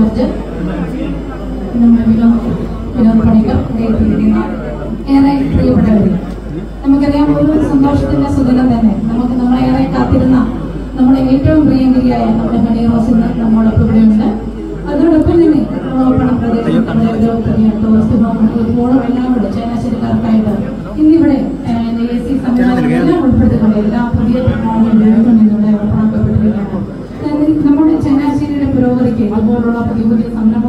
George നമ്മുടെ വിനോദ് വിനോദ് പണിക്കർ ഇരിക്കുന്ന ഏറെ പ്രിയപ്പെട്ടവർ നമുക്കറിയാം ഒരു സന്തോഷത്തിന്റെ സുദിനം തന്നെ നമുക്ക് നമ്മളേറെ കാത്തിരുന്ന നമ്മുടെ ഏറ്റവും പ്രിയങ്കരിയായ നമ്മുടെ ഹണി റോസ് ഇന്ന് നമ്മളൊപ്പം ഇവിടെയുണ്ട് അതോടൊപ്പം തന്നെ ഓപ്പണ പ്രദേശത്തുള്ള ഒരു പുതിയ ടൂറിസ്റ്റ് ഹോം ഒരുപാട് എല്ലാം കൂടെ ചങ്ങനാശ്ശേരിക്കാർക്കായിട്ട് ഇന്നിവിടെ എ സി സംവിധാനം എല്ലാം ഉൾപ്പെടുത്തിക്കൊണ്ട് എല്ലാ പുതിയ ടെക്നോളജി ഉപയോഗിച്ചുകൊണ്ട് ഇന്നിവിടെ ഓപ്പണാക്കപ്പെട്ടിരിക്കുകയാണ് അതായത് നമ്മുടെ ചങ്ങനാശ്ശേരിയുടെ പുരോഗതിക്ക് അതുപോലുള്ള പുതിയ പുതിയ സംരംഭങ്ങൾ